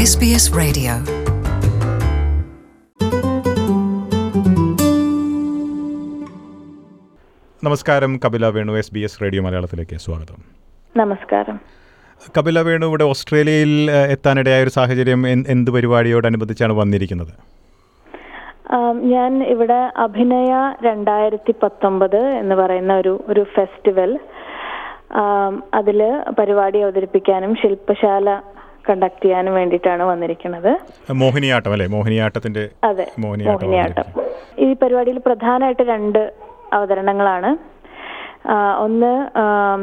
SBS Radio. നമസ്കാരം Kapila Venu S B S radio മലയാളത്തിലേക്ക് സ്വാഗതം നമസ്കാരം കപില വേണു ഇവിടെ ഓസ്ട്രേലിയയിൽ ഏഹ്, എത്താനിടയായ ഒരു സാഹചര്യം എൻ- എന്ത് പരിപാടിയോടനുബന്ധിച്ചാണ് വന്നിരിക്കുന്നത് ആം, ഞാൻ ഇവിടെ അഭിനയ രണ്ടായിരത്തി പത്തൊമ്പത് എന്ന് പറയുന്ന ഒരു ഒരു ഫെസ്റ്റിവൽ ആം, അതില് പരിപാടി അവതരിപ്പിക്കാനും ശില്പശാല കണ്ടക്ട് ചെയ്യാനും വേണ്ടിയിട്ടാണ് വന്നിരിക്കുന്നത് മോഹിനിയാട്ടം അല്ലേ മോഹിനിയാട്ടത്തിന്റെ അതെ മോഹിനിയാട്ടം മോഹിനിയാട്ടം ഈ പരിപാടിയിൽ പ്രധാനമായിട്ട് രണ്ട് അവതരണങ്ങളാണ് ആ, ഒന്ന് ആം,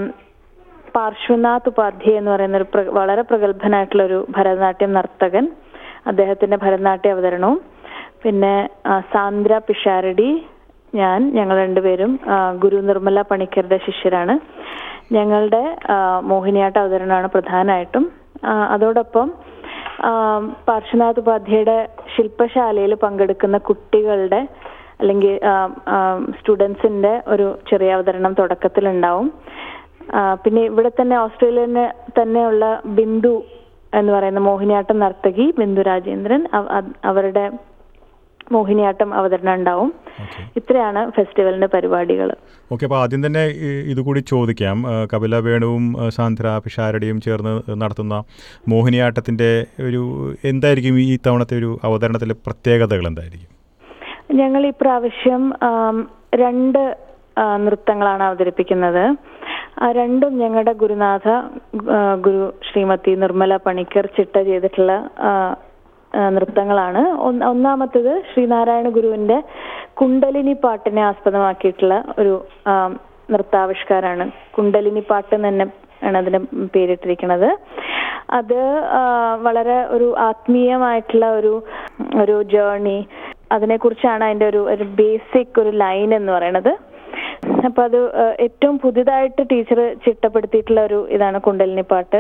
പാർശ്വനാഥ് ഉപാധ്യായ എന്ന് പറയുന്ന ഒരു പ്ര- വളരെ പ്രഗത്ഭനായിട്ടുള്ള ഒരു ഭരതനാട്യം നർത്തകൻ അദ്ദേഹത്തിന്റെ ഭരതനാട്യ അവതരണവും പിന്നെ ആ, സാന്ദ്ര പിഷാരടി ഞാൻ ഞങ്ങൾ രണ്ടുപേരും ആ, ഗുരു നിർമ്മല പണിക്കരുടെ ശിഷ്യരാണ് ഞങ്ങളുടെ ആ, മോഹിനിയാട്ട അവതരണമാണ് പ്രധാനമായിട്ടും ആ, അതോടൊപ്പം ആ, പാർശ്വനാഥ് ഉപാധ്യായയുടെ ശില്പശാലയിൽ പങ്കെടുക്കുന്ന കുട്ടികളുടെ അല്ലെങ്കിൽ സ്റ്റുഡൻസിന്റെ ഒരു ചെറിയ അവതരണം തുടക്കത്തിലുണ്ടാവും ആ, പിന്നെ ഇവിടെ തന്നെ ഓസ്ട്രേലിയന് തന്നെയുള്ള ബിന്ദു എന്ന് പറയുന്ന മോഹിനിയാട്ടം നർത്തകി ബിന്ദു രാജേന്ദ്രൻ അവ- അത് അവരുടെ മോഹിനിയാട്ടം അവതരണം ഉണ്ടാവും ഓക്കെ ഇത്രയാണ് ഫെസ്റ്റിവലിന്റെ പരിപാടികൾ ഓക്കെ അപ്പോൾ ആദ്യം തന്നെ ഈ- ഇതുകൂടി ചോദിക്കാം ഏഹ്, കപില വേണുവും ഏഹ്, സാന്ദ്ര പിഷാരടിയും ചേർന്ന് നടത്തുന്ന മോഹിനിയാട്ടത്തിന്റെ ഒരു എന്തായിരിക്കും ഈ തവണത്തെ ഒരു അവതരണത്തിലെ പ്രത്യേകതകൾ എന്തായിരിക്കും ഞങ്ങൾ ഈ പ്രാവശ്യം ആം, രണ്ട് ആ, നൃത്തങ്ങളാണ് അവതരിപ്പിക്കുന്നത് ആ രണ്ടും ഞങ്ങളുടെ ഗുരുനാഥ ആ, ഗുരു ശ്രീമതി നിർമ്മല പണിക്കർ ചിട്ട ചെയ്തിട്ടുള്ള ആ, ആ, നൃത്തങ്ങളാണ് ഒന്ന് ഒന്നാമത്തേത് ശ്രീനാരായണ ഗുരുവിന്റെ കുണ്ടലിനി പാട്ടിനെ ആസ്പദമാക്കിയിട്ടുള്ള ഒരു ആ, നൃത്താവിഷ്കാരാണ് കുണ്ടലിനി പാട്ട് എന്ന് തന്നെ ആണ് അതിന് പേരിട്ടിരിക്കുന്നത് അത് ആ, വളരെ ഒരു ആത്മീയമായിട്ടുള്ള ഒരു ഒരു ജേർണി അതിനെക്കുറിച്ചാണ് അതിന്റെ ഒരു ഒരു ബേസിക് ഒരു ലൈൻ എന്ന് പറയുന്നത് അപ്പൊ അത് ആ, ഏറ്റവും പുതിയതായിട്ട് ടീച്ചർ ചിട്ടപ്പെടുത്തിയിട്ടുള്ള ഒരു ഇതാണ് കുണ്ടലിനി പാട്ട്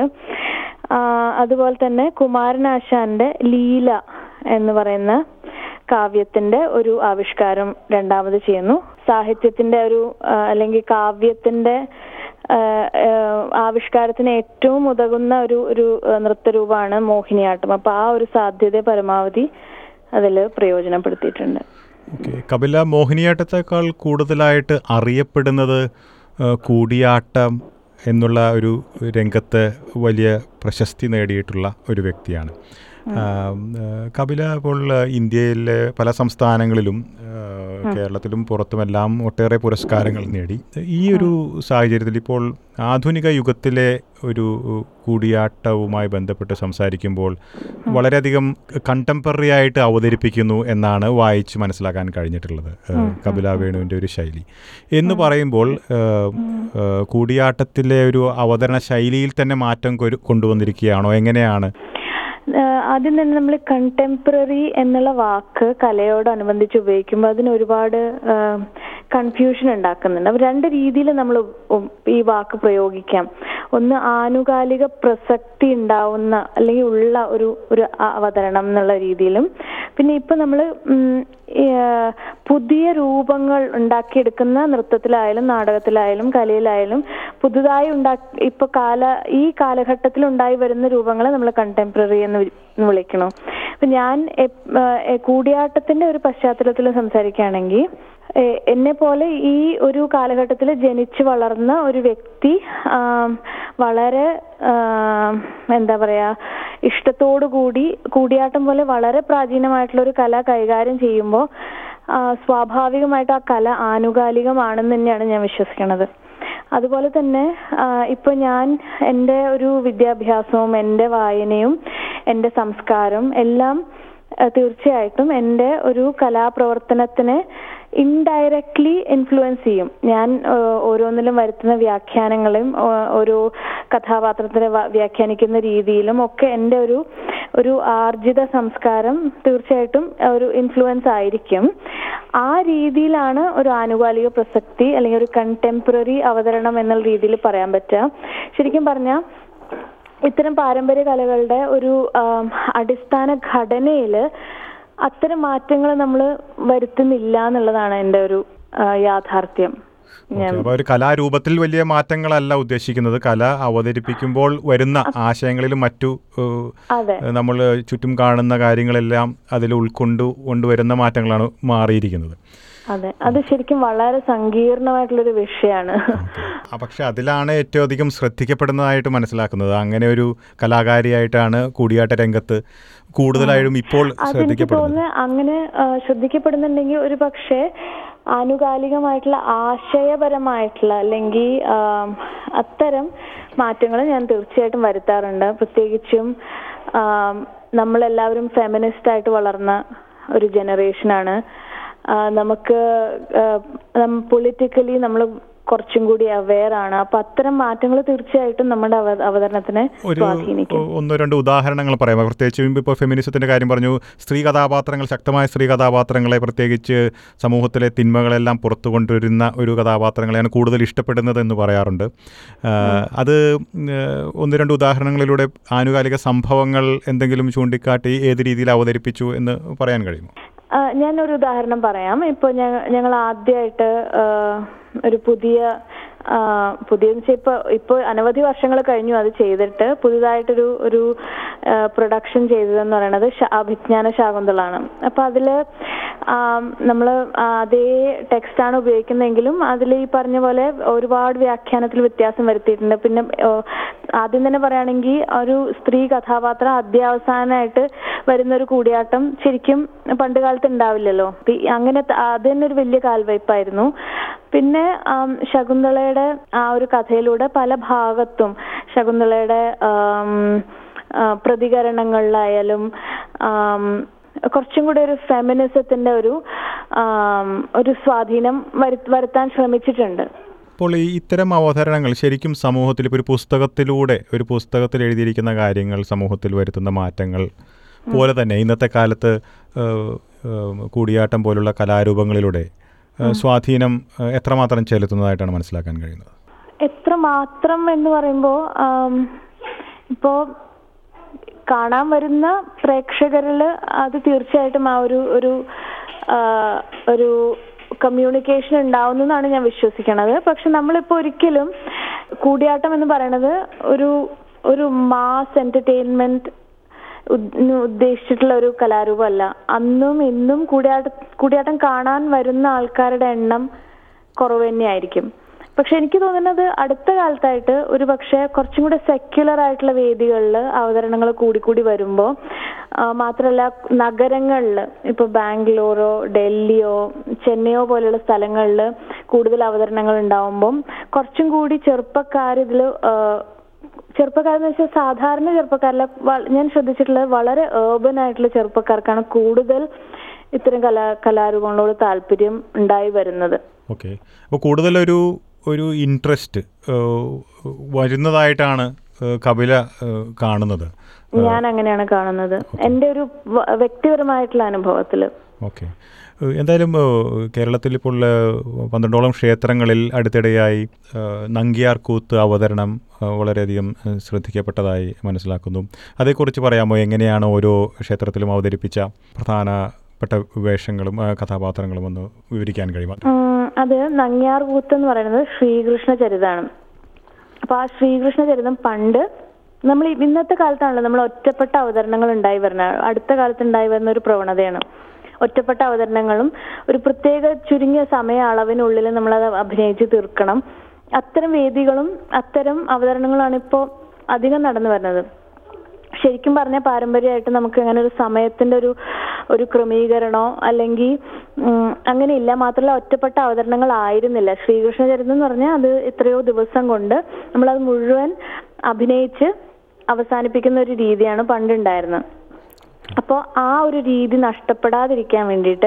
ആ, അതുപോലെ തന്നെ കുമാരനാശാന്റെ ലീല എന്ന് പറയുന്ന കാവ്യത്തിന്റെ ഒരു ആവിഷ്കാരം രണ്ടാമത് ചെയ്യുന്നു സാഹിത്യത്തിന്റെ ഒരു ആ, അല്ലെങ്കിൽ കാവ്യത്തിന്റെ ആ, ആ, ആവിഷ്കാരത്തിന് ഏറ്റവും ഉതകുന്ന ഒരു ഒരു ആ, നൃത്തരൂപമാണ് മോഹിനിയാട്ടം അപ്പൊ ആ ഒരു സാധ്യത പരമാവധി അതിൽ പ്രയോജനപ്പെടുത്തിയിട്ടുണ്ട് ഓക്കെ കപില മോഹിനിയാട്ടത്തെക്കാൾ കൂടുതലായിട്ട് അറിയപ്പെടുന്നത് ആ, കൂടിയാട്ടം എന്നുള്ള ഒരു രംഗത്ത് വലിയ പ്രശസ്തി നേടിയിട്ടുള്ള ഒരു വ്യക്തിയാണ് ആ, ആ, കപില ഇപ്പോൾ ഇന്ത്യയിലെ പല സംസ്ഥാനങ്ങളിലും ആ, കേരളത്തിലും പുറത്തുമെല്ലാം ഒട്ടേറെ പുരസ്കാരങ്ങൾ നേടി ഈ ഒരു സാഹചര്യത്തിൽ ഇപ്പോൾ ആധുനിക യുഗത്തിലെ ഒരു കൂടിയാട്ടവുമായി ബന്ധപ്പെട്ട് സംസാരിക്കുമ്പോൾ വളരെയധികം കണ്ടംപററി ആയിട്ട് അവതരിപ്പിക്കുന്നു എന്നാണ് വായിച്ച് മനസ്സിലാക്കാൻ കഴിഞ്ഞിട്ടുള്ളത് ഏഹ് കപില വേണുവിൻ്റെ ഒരു ശൈലി എന്ന് പറയുമ്പോൾ ഏഹ്, ഏഹ്, കൂടിയാട്ടത്തിലെ ഒരു അവതരണ ശൈലിയിൽ തന്നെ മാറ്റം കൊരു- കൊണ്ടുവന്നിരിക്കുകയാണോ എങ്ങനെയാണ് ആഹ് ആദ്യം തന്നെ നമ്മൾ കണ്ടംപററി എന്നുള്ള വാക്ക് കലയോടനുബന്ധിച്ച് ഉപയോഗിക്കുമ്പോൾ അതിന് ഒരുപാട് കൺഫ്യൂഷൻ ഉണ്ടാക്കുന്നുണ്ട് അപ്പൊ രണ്ട് രീതിയിൽ നമ്മൾ ഈ വാക്ക് പ്രയോഗിക്കാം ഒന്ന് ആനുകാലിക പ്രസക്തി ഉണ്ടാവുന്ന അല്ലെങ്കിൽ ഉള്ള ഒരു ഒരു അവതരണം എന്നുള്ള രീതിയിലും പിന്നെ ഇപ്പൊ നമ്മൾ പുതിയ രൂപങ്ങൾ ഉണ്ടാക്കിയെടുക്കുന്ന നൃത്തത്തിലായാലും നാടകത്തിലായാലും കലയിലായാലും പുതുതായി ഉണ്ടാക്കി ഇപ്പൊ കാല ഈ കാലഘട്ടത്തിൽ ഉണ്ടായി വരുന്ന രൂപങ്ങളെ നമ്മൾ കണ്ടംപററി എന്ന് വി- എന്ന് വിളിക്കണം അപ്പൊ ഞാൻ എപ്- ഏഹ് ഏഹ് കൂടിയാട്ടത്തിന്റെ ഒരു പശ്ചാത്തലത്തിൽ സംസാരിക്കുകയാണെങ്കിൽ എന്നെ പോലെ ഈ ഒരു കാലഘട്ടത്തിൽ ജനിച്ചു വളർന്ന ഒരു വ്യക്തി ആം, വളരെ ആം, എന്താ പറയാ ഇഷ്ടത്തോടു കൂടി കൂടിയാട്ടം പോലെ വളരെ പ്രാചീനമായിട്ടുള്ള ഒരു കല കൈകാര്യം ചെയ്യുമ്പോൾ സ്വാഭാവികമായിട്ട് ആ കല ആനുകാലികമാണെന്ന് തന്നെയാണ് ഞാൻ വിശ്വസിക്കുന്നത് അതുപോലെ തന്നെ ആ, ഇപ്പൊ ഞാൻ എൻ്റെ ഒരു വിദ്യാഭ്യാസവും എൻ്റെ വായനയും എൻ്റെ സംസ്കാരം എല്ലാം ആ, തീർച്ചയായിട്ടും എൻ്റെ ഒരു കലാപ്രവർത്തനത്തിനെ ഇൻഡയറക്ട്ലി ഇൻഫ്ലുവൻസ് ചെയ്യും ഞാൻ ആ, ഓരോന്നിലും വരുത്തുന്ന വ്യാഖ്യാനങ്ങളും ആ, ഓരോ കഥാപാത്രത്തിനെ വ- വ്യാഖ്യാനിക്കുന്ന രീതിയിലും ഒക്കെ എൻ്റെ ഒരു ഒരു ആർജിത സംസ്കാരം തീർച്ചയായിട്ടും ഒരു ഇൻഫ്ലുവൻസ് ആയിരിക്കും ആ രീതിയിലാണ് ഒരു ആനുകാലിക പ്രസക്തി അല്ലെങ്കിൽ ഒരു കണ്ടംപററി അവതരണം എന്നുള്ള രീതിയിൽ പറയാൻ പറ്റുക ശരിക്കും പറഞ്ഞാൽ ഇത്തരം പാരമ്പര്യ കലകളുടെ ഒരു ആം, അടിസ്ഥാന ഘടനയിൽ അത്തരം മാറ്റങ്ങൾ നമ്മൾ വരുത്തുന്നില്ല എന്നുള്ളതാണ് എൻ്റെ ഒരു ആ, യാഥാർത്ഥ്യം ഞാൻ അപ്പോൾ ഒരു കലാരൂപത്തിൽ വലിയ മാറ്റങ്ങളല്ല ഉദ്ദേശിക്കുന്നത് കല അവതരിപ്പിക്കുമ്പോൾ വരുന്ന ആശയങ്ങളിലും മറ്റു അതെ നമ്മൾ ചുറ്റും കാണുന്ന കാര്യങ്ങളെല്ലാം അതിൽ ഉൾക്കൊണ്ട് കൊണ്ടുവരുന്ന മാറ്റങ്ങളാണ് മാറിയിരിക്കുന്നത് അതെ അത് ശരിക്കും വളരെ സങ്കീർണമായിട്ടുള്ളൊരു വിഷയമാണ് ആ, പക്ഷെ അതിലാണ് ഏറ്റവും അധികം ശ്രദ്ധിക്കപ്പെടുന്നതായിട്ട് മനസ്സിലാക്കുന്നത് അങ്ങനെ ഒരു കലാകാരിയായിട്ടാണ് കൂടിയാട്ട രംഗത്ത് കൂടുതലായും ഇപ്പോൾ അതെനിക്ക് ശ്രദ്ധിക്കപ്പെടുന്നത് തോന്നുന്നു അങ്ങനെ ആ, ശ്രദ്ധിക്കപ്പെടുന്നുണ്ടെങ്കിൽ ഒരു പക്ഷേ ആനുകാലികമായിട്ടുള്ള ആശയപരമായിട്ടുള്ള അല്ലെങ്കിൽ ആ, അത്തരം മാറ്റങ്ങൾ ഞാൻ തീർച്ചയായിട്ടും വരുത്താറുണ്ട് പ്രത്യേകിച്ചും ആ, നമ്മളെല്ലാവരും ഫെമിനിസ്റ്റ് ആയിട്ട് വളർന്ന ഒരു ജനറേഷനാണ് ആ, നമുക്ക് പൊളിറ്റിക്കലി നമ്മൾ കുറച്ചും കൂടി അവെയർ ആണ് അപ്പൊ അത്തരം മാറ്റങ്ങൾ തീർച്ചയായിട്ടും നമ്മുടെ അവ- അവതരണത്തിനെ ഒരു സ്വാധീനിക്കും ഒന്നോ രണ്ടോ ഉദാഹരണങ്ങൾ പറയാം പ്രത്യേകിച്ചും ഇപ്പോൾ ഫെമിനിസത്തിൻ്റെ കാര്യം പറഞ്ഞു സ്ത്രീ കഥാപാത്രങ്ങൾ ശക്തമായ സ്ത്രീ കഥാപാത്രങ്ങളെ പ്രത്യേകിച്ച് സമൂഹത്തിലെ തിന്മകളെല്ലാം പുറത്തു കൊണ്ടുവരുന്ന ഒരു കഥാപാത്രങ്ങളെയാണ് കൂടുതൽ ഇഷ്ടപ്പെടുന്നത് എന്ന് പറയാറുണ്ട് ആ, അത് ഉം, ഒന്ന് രണ്ട് ഉദാഹരണങ്ങളിലൂടെ ആനുകാലിക സംഭവങ്ങൾ എന്തെങ്കിലും ചൂണ്ടിക്കാട്ടി ഏത് രീതിയിൽ അവതരിപ്പിച്ചു എന്ന് പറയാൻ കഴിയുമോ ആ, ഞാനൊരു ഉദാഹരണം പറയാം ഇപ്പൊ ഞങ്ങൾ ആദ്യമായിട്ട് ഒരു പുതിയ ആ, പുതിയെന്ന് വെച്ചാൽ ഇപ്പൊ ഇപ്പൊ അനവധി വർഷങ്ങൾ കഴിഞ്ഞു അത് ചെയ്തിട്ട് പുതുതായിട്ടൊരു ഒരു പ്രൊഡക്ഷൻ ചെയ്തതെന്ന് പറയുന്നത് ശ- അഭിജ്ഞാന ശാകുന്തളാണ് അപ്പൊ അതില് നമ്മൾ അതേ ടെക്സ്റ്റ് ആണ് ഉപയോഗിക്കുന്നതെങ്കിലും അതിൽ ഈ പറഞ്ഞ പോലെ ഒരുപാട് വ്യാഖ്യാനത്തിൽ വ്യത്യാസം വരുത്തിയിട്ടുണ്ട് പിന്നെ ഓ, ആദ്യം തന്നെ പറയുകയാണെങ്കിൽ ഒരു സ്ത്രീ കഥാപാത്രം അധ്യാവസാനമായിട്ട് വരുന്ന ഒരു കൂടിയാട്ടം ശരിക്കും പണ്ട് കാലത്ത് ഉണ്ടാവില്ലല്ലോ അപ്പൊ ഈ അങ്ങനെ ത- അത് തന്നെ ഒരു വലിയ കാൽവയ്പായിരുന്നു പിന്നെ ആം, ശകുന്തളയുടെ ആ ഒരു കഥയിലൂടെ പല ഭാഗത്തും ശകുന്തളയുടെ ആം, ആ, പ്രതികരണങ്ങളിലായാലും ആം, കുറച്ചും കൂടി ഒരു ഫെമിനിസത്തിന്റെ ഒരു ആം, ഒരു സ്വാധീനം വരുത്ത- വരുത്താൻ ശ്രമിച്ചിട്ടുണ്ട് അപ്പോൾ ഈ ഇത്തരം അവതരണങ്ങൾ ശരിക്കും സമൂഹത്തിൽ ഇപ്പോൾ ഒരു പുസ്തകത്തിലൂടെ ഒരു പുസ്തകത്തിൽ എഴുതിയിരിക്കുന്ന കാര്യങ്ങൾ സമൂഹത്തിൽ വരുത്തുന്ന മാറ്റങ്ങൾ പോലെ തന്നെ ഇന്നത്തെ കാലത്ത് ഏഹ്, ഏഹ്, കൂടിയാട്ടം പോലുള്ള കലാരൂപങ്ങളിലൂടെ ഏഹ്, സ്വാധീനം ഏഹ്, എത്രമാത്രം ചെലുത്തുന്നതായിട്ടാണ് മനസ്സിലാക്കാൻ കഴിയുന്നത് എത്ര മാത്രം എന്ന് പറയുമ്പോ ആം, ഇപ്പോ കാണാൻ വരുന്ന പ്രേക്ഷകരില് അത് തീർച്ചയായിട്ടും ആ ഒരു ഒരു ആ, ഒരു കമ്മ്യൂണിക്കേഷൻ ഉണ്ടാവുന്നതാണ് ഞാൻ വിശ്വസിക്കണത് പക്ഷെ നമ്മളിപ്പോ ഒരിക്കലും കൂടിയാട്ടം എന്ന് പറയണത് ഒരു ഒരു മാസ് എന്റർടൈൻമെന്റ് ഉദ്ദേശിച്ചിട്ടുള്ള ഒരു കലാരൂപമല്ല അന്നും ഇന്നും കൂടിയാട്ട കൂടിയാട്ടം കാണാൻ വരുന്ന ആൾക്കാരുടെ എണ്ണം കുറവ് തന്നെയായിരിക്കും പക്ഷെ എനിക്ക് തോന്നുന്നത് അടുത്ത കാലത്തായിട്ട് ഒരു പക്ഷേ കുറച്ചും കൂടെ സെക്യുലർ ആയിട്ടുള്ള വേദികളിൽ അവതരണങ്ങൾ കൂടിക്കൂടി വരുമ്പോൾ മാത്രമല്ല നഗരങ്ങളിൽ ഇപ്പോൾ ബാംഗ്ലൂരോ ഡൽഹിയോ ചെന്നൈയോ പോലെയുള്ള സ്ഥലങ്ങളിൽ കൂടുതൽ അവതരണങ്ങൾ ഉണ്ടാവുമ്പം കുറച്ചും കൂടി ചെറുപ്പക്കാർ ഇതിൽ ചെറുപ്പക്കാരെന്ന് വെച്ചാൽ സാധാരണ ചെറുപ്പക്കാരിലെ വ- ഞാൻ ശ്രദ്ധിച്ചിട്ടുള്ളത് വളരെ ഏർബൻ ആയിട്ടുള്ള ചെറുപ്പക്കാർക്കാണ് കൂടുതൽ ഇത്തരം കലാ കലാരൂപങ്ങളോട് താല്പര്യം ഉണ്ടായി വരുന്നത് ഓക്കെ അപ്പോൾ കൂടുതലൊരു ഒരു ഇൻട്രസ്റ്റ് വരുന്നതായിട്ടാണ് ഏഹ്, കപില ഏഹ്, കാണുന്നത് ഞാൻ അങ്ങനെയാണ് കാണുന്നത് എൻ്റെ ഒരു വ- വ്യക്തിപരമായിട്ടുള്ള അനുഭവത്തിൽ ഓക്കെ ഏഹ് എന്തായാലും ഏഹ് കേരളത്തിൽ ഇപ്പോൾ ഏഹ് പന്ത്രണ്ടോളം ക്ഷേത്രങ്ങളിൽ അടുത്തിടെയായി ഏഹ് നങ്കിയാർ കൂത്ത് അവതരണം ഏഹ് വളരെയധികം ഏഹ് ശ്രദ്ധിക്കപ്പെട്ടതായി മനസ്സിലാക്കുന്നു അതേക്കുറിച്ച് പറയാമോ എങ്ങനെയാണ് ഓരോ ക്ഷേത്രത്തിലും അവതരിപ്പിച്ച പ്രധാനപ്പെട്ട വേഷങ്ങളും ഏഹ് കഥാപാത്രങ്ങളും ഒന്ന് വിവരിക്കാൻ കഴിയുമോ അത് നങ്ങ്യാർ കൂത്ത് എന്ന് പറയുന്നത് ശ്രീകൃഷ്ണ ചരിതമാണ് അപ്പൊ ആ ശ്രീകൃഷ്ണ ചരിതം പണ്ട് നമ്മൾ ഈ- ഇന്നത്തെ കാലത്താണല്ലോ നമ്മൾ ഒറ്റപ്പെട്ട അവതരണങ്ങൾ ഉണ്ടായി വരുന്നത് അടുത്ത കാലത്ത് ഉണ്ടായി വരുന്ന ഒരു പ്രവണതയാണ് ഒറ്റപ്പെട്ട അവതരണങ്ങളും ഒരു പ്രത്യേക ചുരുങ്ങിയ സമയ അളവിനുള്ളിൽ നമ്മളത് അഭിനയിച്ച് തീർക്കണം അത്തരം വേദികളും അത്തരം അവതരണങ്ങളാണ് ഇപ്പോൾ അധികം നടന്നു വരുന്നത് ശരിക്കും പറഞ്ഞ പാരമ്പര്യമായിട്ട് നമുക്ക് അങ്ങനെ ഒരു സമയത്തിന്റെ ഒരു ഒരു ക്രമീകരണോ അല്ലെങ്കിൽ ഉം, അങ്ങനെ ഇല്ല മാത്രമല്ല ഒറ്റപ്പെട്ട അവതരണങ്ങൾ ആയിരുന്നില്ല ശ്രീകൃഷ്ണ ചരിതം എന്ന് പറഞ്ഞാൽ അത് എത്രയോ ദിവസം കൊണ്ട് നമ്മളത് മുഴുവൻ അഭിനയിച്ച് അവസാനിപ്പിക്കുന്ന ഒരു രീതിയാണ് പണ്ടുണ്ടായിരുന്നത് അപ്പോൾ ആ ഒരു രീതി നഷ്ടപ്പെടാതിരിക്കാൻ വേണ്ടിയിട്ട്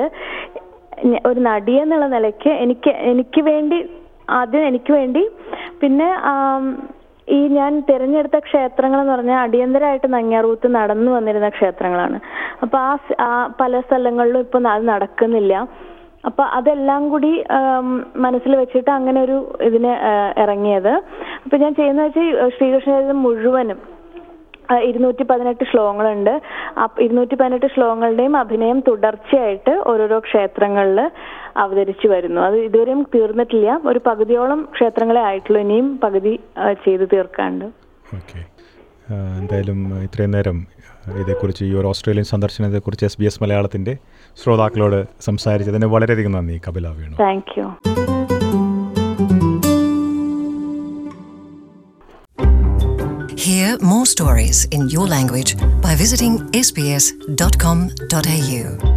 ഞ- ഒരു നടി എന്നുള്ള നിലയ്ക്ക് എനിക്ക് എനിക്ക് വേണ്ടി ആദ്യം എനിക്ക് വേണ്ടി പിന്നെ ആം, ഈ ഞാൻ തിരഞ്ഞെടുത്ത ക്ഷേത്രങ്ങൾ എന്ന് പറഞ്ഞാൽ അടിയന്തരമായിട്ട് നങ്ങ്യാറൂത്ത് നടന്നു വന്നിരുന്ന ക്ഷേത്രങ്ങളാണ് അപ്പൊ ആ സ്- ആ പല സ്ഥലങ്ങളിലും ഇപ്പൊ അത് നടക്കുന്നില്ല അപ്പൊ അതെല്ലാം കൂടി ആം, മനസ്സിൽ വെച്ചിട്ട് അങ്ങനെ ഒരു ഇതിന് ആ, ഇറങ്ങിയത് അപ്പൊ ഞാൻ ചെയ്യുന്ന വെച്ചാൽ ശ്രീകൃഷ്ണ ചരിതം മുഴുവനും ഇരുന്നൂറ്റി പതിനെട്ട് ശ്ലോകങ്ങളുണ്ട് അപ്പ- ഇരുന്നൂറ്റി പതിനെട്ട് ശ്ലോകങ്ങളുടെയും അഭിനയം തുടർച്ചയായിട്ട് ഓരോരോ ക്ഷേത്രങ്ങളിൽ അവതരിച്ചു വരുന്നു അത് ഇതുവരെയും തീർന്നിട്ടില്ല ഒരു പകുതിയോളം ക്ഷേത്രങ്ങളെ ആയിട്ടുള്ളൂ ഇനിയും പകുതി ആ, ചെയ്തു തീർക്കാണ്ട് ഓക്കെ എന്തായാലും ഇത്രയും നേരം ഇതേക്കുറിച്ച് ഈ ഒരു ഓസ്ട്രേലിയൻ സന്ദർശനത്തെക്കുറിച്ച് എസ് ബി എസ് മലയാളത്തിൻ്റെ ശ്രോതാക്കളോട് സംസാരിച്ചതിന് വളരെയധികം നന്ദി Kapila Venu thank you Hear more stories in your language by visiting sbs.com.au.